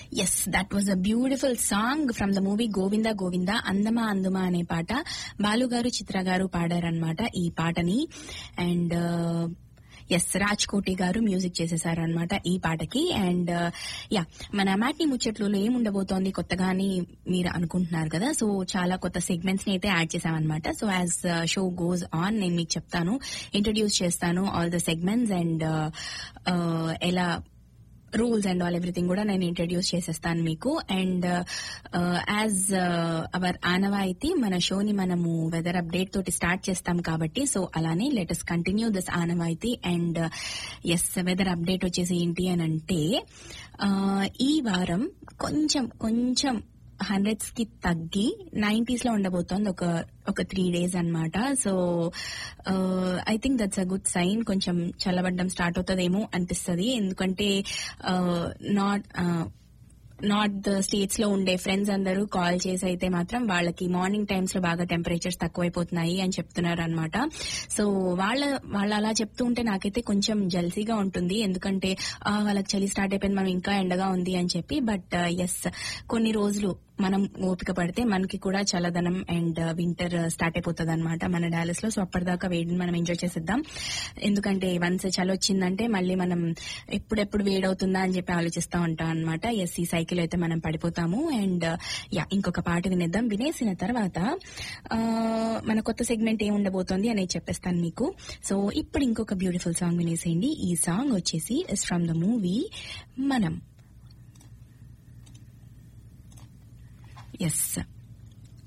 yes that was a beautiful song from the movie Govinda Govinda అందమా అందుమా అనే పాట బాలు గారు చిత్ర గారు పాడారనమాట ఈ పాటని అండ్ ఎస్ రాజ్ కోటి గారు మ్యూజిక్ చేసేసారనమాట ఈ పాటకి అండ్ యా మన మ్యాట్ని ముచ్చట్లలో ఏముండబోతోంది కొత్తగా అని మీరు అనుకుంటున్నారు కదా సో చాలా కొత్త సెగ్మెంట్స్ ని అయితే యాడ్ చేసామన్నమాట so as show goes on నేను మీకు చెప్తాను ఇంట్రడ్యూస్ చేస్తాను ఆల్ ద సెగ్మెంట్స్ అండ్ ఎలా రూల్స్ అండ్ ఆల్ ఎవ్రీథింగ్ కూడా నేను ఇంట్రడ్యూస్ చేసేస్తాను మీకు అండ్ యాజ్ అవర్ ఆనవాయితీ మన షోని మనము వెదర్ అప్డేట్ తోటి స్టార్ట్ చేస్తాం కాబట్టి సో అలానే లెటస్ కంటిన్యూ దిస్ ఆనవాయితీ అండ్ ఎస్ వెదర్ అప్డేట్ వచ్చేసి ఏంటి అని అంటే ఈ వారం కొంచెం కొంచెం హండ్రెడ్స్ కి తగ్గి నైన్టీస్ లో ఉండబోతోంది ఒక ఒక త్రీ డేస్ అనమాట so I think that's a good sign కొంచెం చల్లబడ్డం స్టార్ట్ అవుతుందేమో అనిపిస్తుంది ఎందుకంటే నాట్ నార్త్ ద స్టేట్స్ లో ఉండే ఫ్రెండ్స్ అందరూ కాల్ చేసి అయితే మాత్రం వాళ్ళకి మార్నింగ్ టైమ్స్ లో బాగా టెంపరేచర్స్ తక్కువైపోతున్నాయి అని చెప్తున్నారు అనమాట సో వాళ్ళ వాళ్ళు అలా చెప్తూ ఉంటే నాకైతే కొంచెం జల్సీగా ఉంటుంది ఎందుకంటే వాళ్ళకి చలి స్టార్ట్ అయిపోయింది మనం ఇంకా ఎండగా ఉంది అని చెప్పి బట్ ఎస్ కొన్ని రోజులు మనం ఓపిక పడితే మనకి కూడా చల్లదనం అండ్ వింటర్ స్టార్ట్ అయిపోతుంది అనమాట మన డాలస్ లో సో అప్పటిదాకా వేడిని మనం ఎంజాయ్ చేసేద్దాం ఎందుకంటే వన్స్ చలి వచ్చిందంటే మళ్ళీ మనం ఎప్పుడెప్పుడు వేడవుతుందా అని చెప్పి ఆలోచిస్తూ ఉంటాం అనమాట ఎస్ ఈ సైకిల్ అయితే మనం పడిపోతాము అండ్ యా ఇంకొక పాట వినేద్దాం వినేసిన తర్వాత మన కొత్త సెగ్మెంట్ ఏం ఉండబోతోంది అనేది చెప్పేస్తాను మీకు సో ఇప్పుడు ఇంకొక బ్యూటిఫుల్ సాంగ్ వినేసేయండి ఈ సాంగ్ వచ్చేసి is from the movie Manam yes